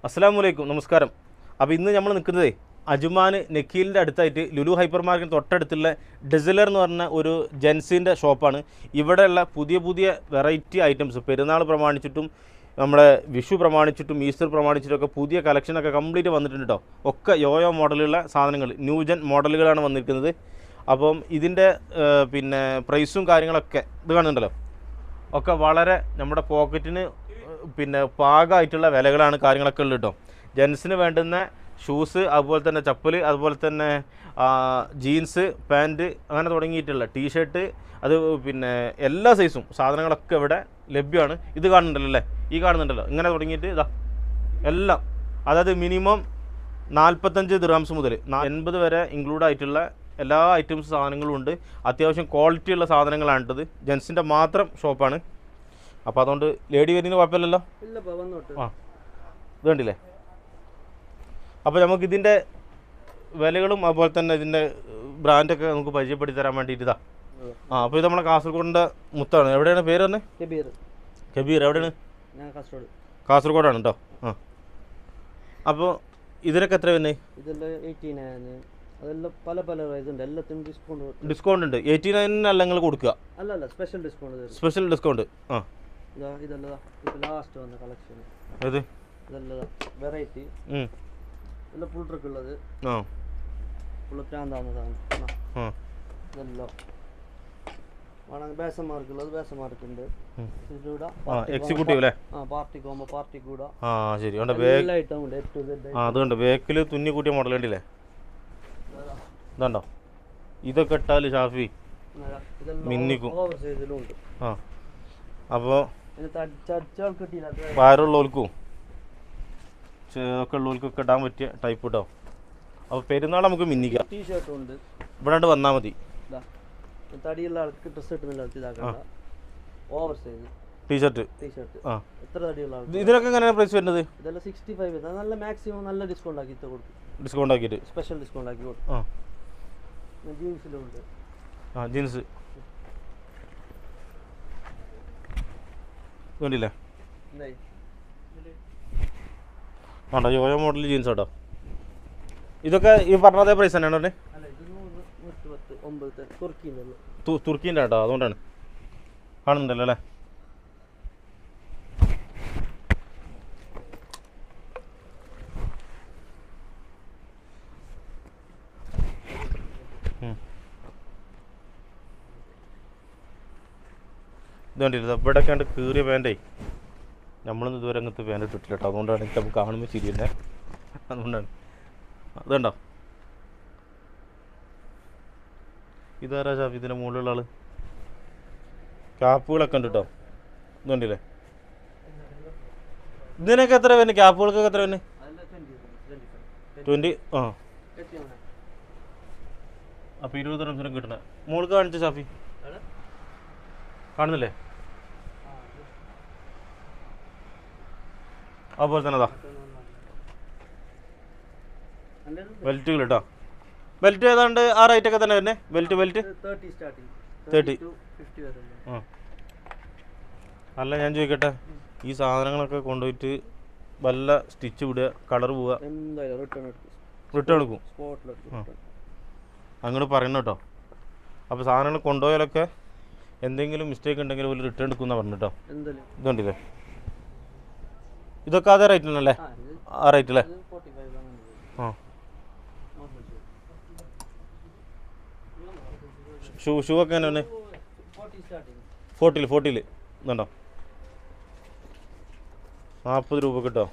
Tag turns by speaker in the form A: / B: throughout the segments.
A: അസ്സാം വലൈക്കും നമസ്കാരം അപ്പോൾ ഇന്ന് നമ്മൾ നിൽക്കുന്നത് അജുമാൻ നക്കീലിൻ്റെ അടുത്തായിട്ട് ലുലു ഹൈപ്പർ മാർക്കറ്റ് തൊട്ടടുത്തുള്ള ഡെസിലർ എന്ന് പറഞ്ഞ ഒരു ജെൻസിൻ്റെ ഷോപ്പാണ് ഇവിടെയുള്ള പുതിയ പുതിയ വെറൈറ്റി ഐറ്റംസ് പെരുന്നാൾ പ്രമാണിച്ചിട്ടും നമ്മുടെ വിഷു പ്രമാണിച്ചിട്ടും ഈസ്റ്റർ പ്രമാണിച്ചിട്ടൊക്കെ പുതിയ കളക്ഷനൊക്കെ കംപ്ലീറ്റ് വന്നിട്ടുണ്ട് കേട്ടോ ഒക്കെ യോയോ മോഡലുള്ള സാധനങ്ങൾ ന്യൂജൻ മോഡലുകളാണ് വന്നിരിക്കുന്നത് അപ്പം ഇതിൻ്റെ ഏഹ്, പിന്നെ പ്രൈസും കാര്യങ്ങളൊക്കെ ഇത് കാണുന്നുണ്ടല്ലോ ഒക്കെ വളരെ നമ്മുടെ പോക്കറ്റിന് പിന്നെ പാകമായിട്ടുള്ള വിലകളാണ് കാര്യങ്ങളൊക്കെ ഉള്ളത് കേട്ടോ ജെൻസിന് വേണ്ടുന്ന ഷൂസ് അതുപോലെ തന്നെ ചപ്പൽ അതുപോലെ തന്നെ ആ, ജീൻസ് പാൻറ്റ് അങ്ങനെ തുടങ്ങിയിട്ടുള്ള ടീഷർട്ട് അത് പിന്നെ എല്ലാ സൈസും സാധനങ്ങളൊക്കെ ഇവിടെ ലഭ്യമാണ് ഇത് കാണുന്നുണ്ടല്ലോ അല്ലേ ഈ കാണുന്നുണ്ടല്ലോ ഇങ്ങനെ തുടങ്ങിയിട്ട് ഇതാ എല്ലാം അതായത് മിനിമം നാൽപ്പത്തഞ്ച് ദിറാംസ് മുതൽ എൺപത് വരെ ഇൻക്ലൂഡ് ആയിട്ടുള്ള എല്ലാ ഐറ്റംസ് സാധനങ്ങളും ഉണ്ട് അത്യാവശ്യം ക്വാളിറ്റി ഉള്ള സാധനങ്ങളാണിട്ടത് ജെൻസിൻ്റെ മാത്രം ഷോപ്പാണ് അപ്പോൾ അതുകൊണ്ട് ലേഡി വരുന്നതിന് കുഴപ്പമില്ലല്ലോ
B: ഇല്ലപ്പാ വന്നോട്ട്
A: ആ ഇത് കണ്ടില്ലേ അപ്പോൾ നമുക്ക് ഇതിൻ്റെ വിലകളും അതുപോലെ തന്നെ ഇതിൻ്റെ ബ്രാൻഡൊക്കെ നമുക്ക് പരിചയപ്പെടുത്തി തരാൻ വേണ്ടിയിട്ട് ഇതാ ആ അപ്പോൾ ഇത് നമ്മളെ കാസർഗോഡിൻ്റെ മുത്താണ് എവിടെയാണ് പേര് തന്നെ
B: കബീർ
A: കബീർ എവിടെയാണ്
B: ഞാൻ കാസർഗോഡ്
A: കാസർഗോഡാണ് കേട്ടോ ആ അപ്പോൾ ഇതിനൊക്കെ എത്ര വരുന്നത്
B: ഇതെല്ലാം എയ്റ്റി നയൻ അതെല്ലാം പല പല പ്രൈസ് ഉണ്ട് എല്ലാത്തിനും ഡിസ്കൗണ്ട്
A: ഡിസ്കൗണ്ട് ഉണ്ട് എയ്റ്റി നയനിനല്ല നിങ്ങൾ കൊടുക്കുക
B: അല്ല അല്ല സ്പെഷ്യൽ ഡിസ്കൗണ്ട് തരും
A: സ്പെഷ്യൽ ഡിസ്കൗണ്ട് ആ
B: ഇതാ ഇതെല്ലാം ഇപ്പോൾ ലാസ്റ്റ് വന്ന കളക്ഷൻ
A: ഏത്
B: ഇതെല്ലാം വെറൈറ്റി
A: ഉം.
B: എല്ലാം ഫുൾ ട്രിക്ക് ഉള്ളത്
A: ആ
B: ഫുള്ള് പ്രാന്താവുന്ന സാധനം ആ,
A: ആ
B: ഇതെല്ലാം വേണമെങ്കിൽ ബേസന്മാർക്കുള്ളത് ബേസന്മാർക്കുണ്ട്
A: ഉം.
B: ഇതിലൂടെ
A: ആ എക്സിക്യൂട്ടീവ് അല്ലേ
B: ആ പാർട്ടിക്ക് പോകുമ്പോൾ പാർട്ടിക്ക് കൂടെ
A: ആ ശരി ഉണ്ട് ബേ
B: എല്ലാ ഐറ്റം ഉണ്ട് എ ടു സെഡ്
A: ആ അതുകൊണ്ട് ബേക്കിൽ തുന്നി കൂട്ടിയ മോഡൽ കണ്ടില്ലേ ഇതുണ്ടോ ഇതൊക്കെ ഇട്ടാൽ ഷാഫി മിന്നിക്കും.
B: ഇതെല്ലാം ഓവർ സൈസിലും ഉണ്ട്
A: ആ അപ്പോൾ
B: ഇത് ചടിച്ചാൽ കിട്ടിയില്ല അത്
A: ഭാരമുള്ളവർക്കും ഒക്കെ ഉള്ളവർക്കൊക്കെ ഇടാൻ പറ്റിയ ടൈപ്പ് ഇട്ടോ അപ്പോൾ പെരുന്നാൾ നമുക്ക് മിന്നിക്കാം
B: ടീഷർട്ടും ഉണ്ട്
A: ഇവിടെ കണ്ട് വന്നാൽ മതി
B: ഇതാ ഇത് തടിയുള്ള ആൾക്ക് ഡ്രസ് ഇട്ടുന്നില്ല ഇതാക്കണ്ട ഓവർ സൈസ്
A: ടീഷർട്ട്
B: ടീഷർട്ട്
A: ആ
B: എത്ര തടിയുള്ള ആൾക്ക്
A: ഇതിനൊക്കെ എങ്ങനെയാണ് പ്രൈസ് വരുന്നത്
B: ഇതെല്ലാം സിക്സ്റ്റി ഫൈവ് നല്ല മാക്സിമം നല്ല ഡിസ്കൗണ്ട് ആക്കി ഇത്ത കൊടുക്കും
A: ഡിസ്കൗണ്ട് ആക്കിയിട്ട്
B: സ്പെഷ്യൽ ഡിസ്കൗണ്ട് ആക്കി കൊടുക്കും
A: ആ
B: ജീൻസിലും ഉണ്ട്
A: ആ ജീൻസ് വേണ്ടില്ലേ
B: എന്തായി
A: വേണ്ട യോയോ മോഡൽ ജീൻസ് കേട്ടോ ഇതൊക്കെ ഈ പറഞ്ഞ അതേ പ്രൈസ് തന്നെയാണ് പറഞ്ഞത്
B: അല്ല ഇത് നൂറ് നൂറ്റി പത്ത് ഒമ്പത് തുർക്കിൻ്റെ
A: തു തുർക്കീൻ്റെ കേട്ടോ അതുകൊണ്ടാണ് കാണുന്നുണ്ടല്ലോ അല്ലേ ഉം. ഇത് കണ്ടില്ല ഇവിടെ കണ്ട് കീറിയ പാൻറ്റേ നമ്മളൊന്നും ഇതുവരെ അങ്ങനത്തെ പാൻറ്റ് ഇട്ടിട്ടില്ല കേട്ടോ അതുകൊണ്ടാണ് എനിക്ക് നമുക്ക് കാണുമ്പോൾ ശരി തന്നെ അതുകൊണ്ടാണ് അതുണ്ടോ ഇതാരാ ഷാഫി ഇതിൻ്റെ മുകളിലുള്ള ആള് ക്യാപ്പുകളൊക്കെ ഉണ്ട് കേട്ടോ ഇതുണ്ടല്ലേ ഇതിനൊക്കെ എത്ര വരുന്നത് ക്യാപ്പുകൾക്കൊക്കെ എത്ര വരുന്നത്
B: അതെല്ലാം ട്വൻറ്റി ട്വൻറ്റി ഫൈവ്
A: ട്വൻറ്റി ആ
B: എത്തിയാണ്
A: അപ്പോൾ ഇരുപത് റംസിനും കിട്ടണ മോൾക്ക് കാണിച്ച ഷാഫി കാണുന്നില്ലേ അതുപോലെ തന്നെ അതാ ബെൽറ്റുകൾ കേട്ടോ ബെൽറ്റ് ഏതാണ്ട് ആ റേറ്റ് ഒക്കെ തന്നെ വരുന്നത് belt belt
B: thirty starting
A: 30.
B: To fifty വരെ
A: ആ അല്ല ഞാൻ ചോദിക്കട്ടെ ഈ സാധനങ്ങളൊക്കെ കൊണ്ടുപോയിട്ട് വല്ല സ്റ്റിച്ച് വിടുക കളർ പോവുക
B: എന്തായാലും റിട്ടേൺ എടുക്കും
A: റിട്ടേൺ എടുക്കും
B: സ്പോട്ടിലെടുക്കും
A: ആ. അങ്ങോട്ട് പറയണം കേട്ടോ അപ്പോൾ സാധനങ്ങൾ കൊണ്ടുപോയാലൊക്കെ എന്തെങ്കിലും മിസ്റ്റേക്ക് ഉണ്ടെങ്കിൽ ഒരു റിട്ടേൺ എടുക്കുമെന്നാണ് പറഞ്ഞു കേട്ടോ
B: എന്തായാലും
A: ഇതുണ്ടല്ലേ ഇതൊക്കെ അതേ റേറ്റിനല്ലേ
B: ആ ഇത്
A: ആ റേറ്റ് അല്ലേ
B: ഇത് ഫോർട്ടി ഫൈവ് അങ്ങനെ വരും.
A: ആ
B: നോർമൽ ഷൂ.
A: ഷൂ ഷൂ ഒക്കെ എങ്ങനെ
B: ഫോർട്ടി സ്റ്റാർട്ടിങ്
A: ഫോർട്ടിയിൽ ഫോർട്ടിയിൽ ഇതുണ്ടോ നാൽപ്പത് രൂപ കിട്ടോ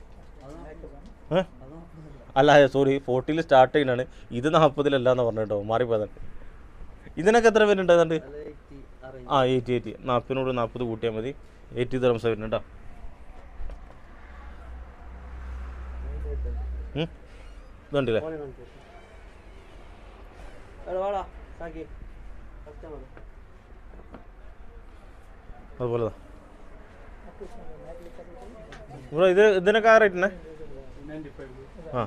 A: ഏ അല്ല സോറി ഫോർട്ടിയിൽ സ്റ്റാർട്ട് ചെയ്യുന്നതാണ് ഇത് നാൽപ്പതിലല്ല എന്ന് പറഞ്ഞു കേട്ടോ മാറിപ്പോയതാണ് ഇതിനൊക്കെ എത്ര പേരുണ്ട് ഏതാണ്ട്
B: അല്ല എയ്റ്റി അറേഞ്ച്
A: ആ എയ്റ്റി എയ്റ്റി നാൽപ്പതിനോട് നാൽപ്പത് കൂട്ടിയാൽ മതി എയ്റ്റി തരംസ് വരുന്നുണ്ട് കേട്ടോ ഉം. ഇതുണ്ടല്ലേ
B: ഓനെ കാണിച്ചു എടാ വാടാ സാക്കി കസ്റ്റമർ
A: അതുപോലെ ദാ. ബ്രോ ഇത് ഇതിനൊക്കെ ആ റേറ്റിനെ ആ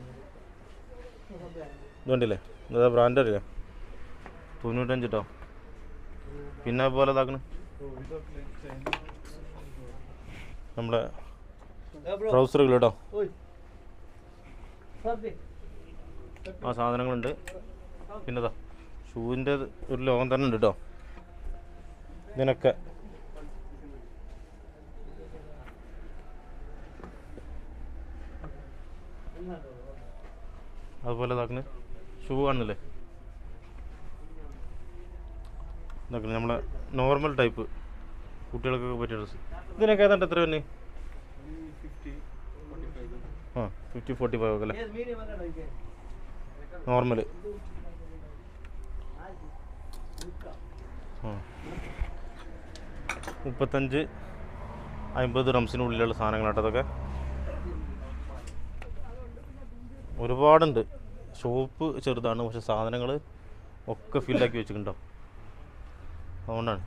A: ഇതുണ്ടല്ലേ ഇതാ ബ്രാൻഡ് അറിയാം തൊണ്ണൂറ്റഞ്ച് കേട്ടോ പിന്നെ അതുപോലെ ഇതാക്കണ് നമ്മളെ ട്രൗസറുകൾ കേട്ടോ
B: Oi. Sabri.
A: ആ സാധനങ്ങളുണ്ട് പിന്നെതാ ഷൂവിൻ്റെ ഒരു ലോകം തന്നെ ഉണ്ട് കേട്ടോ ഇതിനൊക്കെ അതുപോലെ ഇതാക്കണ് ഷൂ കാണുന്നില്ലേ ഇതാക്കണ് നമ്മളെ നോർമൽ ടൈപ്പ് കുട്ടികൾക്കൊക്കെ പറ്റിയ ഡ്രസ്സ് ഇതിനൊക്കെ ഏതാണ്ട് എത്ര തന്നെ ആ ഫിഫ്റ്റി ഫോർട്ടി ഫൈവ് ഒക്കെ അല്ലേ
B: Yes, medium അല്ലേ ഇതൊക്കെ?
A: നോർമൽ ആ മുപ്പത്തഞ്ച് അമ്പത് റംസിനുള്ളിലുള്ള സാധനങ്ങളാട്ടോ അതൊക്കെ ഒരുപാടുണ്ട് ഷോപ്പ് ചെറുതാണ് പക്ഷെ സാധനങ്ങൾ ഒക്കെ ഫില്ലാക്കി വെച്ചിട്ടുണ്ടോ അതുകൊണ്ടാണ്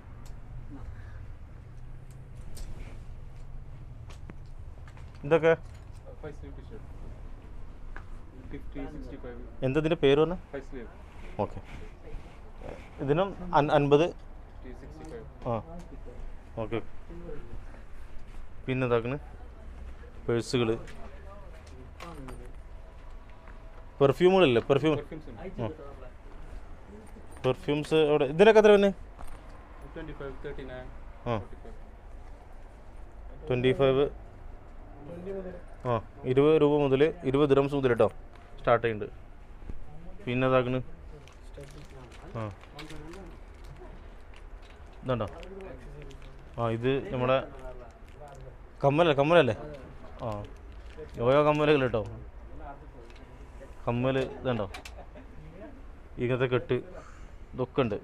A: ഇതൊക്കെ
C: Five sleeve t-shirt. Fifty, sixty-five.
A: എന്തതിൻ്റെ പേര് പറഞ്ഞാൽ
C: Five sleeve.
A: ഓക്കെ ഇതിനും അൻ- അൻപത്
C: Fifty, sixty-five.
A: ആ ഓക്കെ പിന്നെ ഇതാക്കണ് പേഴ്സുകൾ പെർഫ്യൂമുകളില്ലേ പെർഫ്യൂം
C: Perfumes ഉണ്ട്.
A: പെർഫ്യൂംസ് അവിടെ ഇതിനൊക്കെ എത്ര പിന്നെ
C: Twenty-five, thirty-nine,
A: ആ
C: forty-five.
A: ട്വൻറ്റി ഫൈവ് ആ ഇരുപത് രൂപ മുതൽ ഇരുപത് ദിറംസ് മുതൽ കേട്ടോ സ്റ്റാർട്ട് ചെയ്യുന്നുണ്ട് പിന്നെ ഇതാക്കണ് ആ ഇതുണ്ടോ ആ ഇത് നമ്മുടെ കമ്മലല്ലേ കമ്മലല്ലേ ആ യോയോ കമ്മലുകൾ കേട്ടോ കമ്മൽ ഇതുണ്ടോ ഇങ്ങനത്തെ കെട്ട് ഇതൊക്കെ ഉണ്ട്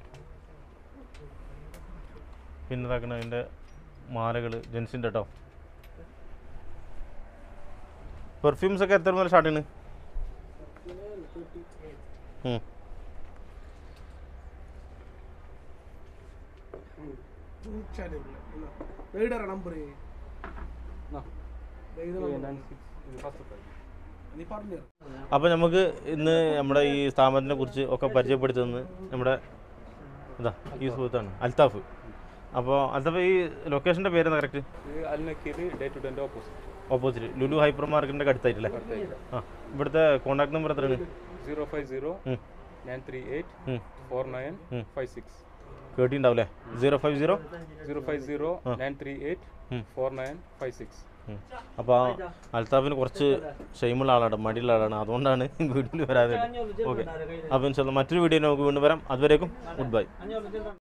A: പിന്നെ ഇതാക്കണ അതിൻ്റെ മാലകൾ ജെൻസിൻ്റെ കേട്ടോ പെർഫ്യൂംസ് ഒക്കെ എത്ര മുതൽ സ്റ്റാർട്ട് ചെയ്യുന്നത് ഉം.
D: റൈഡറാ number
C: No. Yeah, nine six. ഇത് first price.
D: നീ പറഞ്ഞു
A: അപ്പോൾ നമുക്ക് ഇന്ന് നമ്മുടെ ഈ സ്ഥാപനത്തിനെ കുറിച്ച് ഒക്കെ പരിചയപ്പെടുത്തുന്നത് നമ്മുടെ ഇതാ ഈ സുഹൃത്താണ് അൽത്താഫ് അപ്പോൾ അൽത്താഫ് ഈ ലൊക്കേഷൻ്റെ പേരെന്താ കറക്റ്റ്
C: ഇത് അൽനക്കീല് ഡേ ടു ഡേൻ്റെ ഓപ്പോസിറ്റ്
A: ഓപ്പോസിറ്റ് ലുലു ഹൈപ്പർ മാർക്കറ്റിൻ്റെ അടുത്തായിട്ടല്ലേ ആ ഇവിടുത്തെ കോൺടാക്ട് നമ്പർ എത്രയാണ്
C: സീറോ ഫൈവ് സീറോ
A: ഉം.
C: നയൻ ത്രീ എയ്റ്റ്
A: ഉം.
C: ഫോർ നയൻ
A: ഉം.
C: ഫൈവ് സിക്സ്
A: കേട്ടിട്ടുണ്ടാവില്ലേ zero five zero
C: zero five zero nine three eight
A: ഉം.
C: ഫോർ നയൻ ഫൈവ് സിക്സ്
A: അപ്പോൾ അൽത്താഫിന് കുറച്ച് ഷെയിമുള്ള ആളാണ് മടിയുള്ള ആളാണ് അതുകൊണ്ടാണ് വീട്ടിൽ വരാതെ ഓക്കെ അപ്പോൾ ഇൻഷാല്ലാ മറ്റൊരു വീഡിയോ നമുക്ക് വീണ്ടും വരാം അതുവരേക്കും ഗുഡ് ബൈ
B: അഞ്ഞൂറ്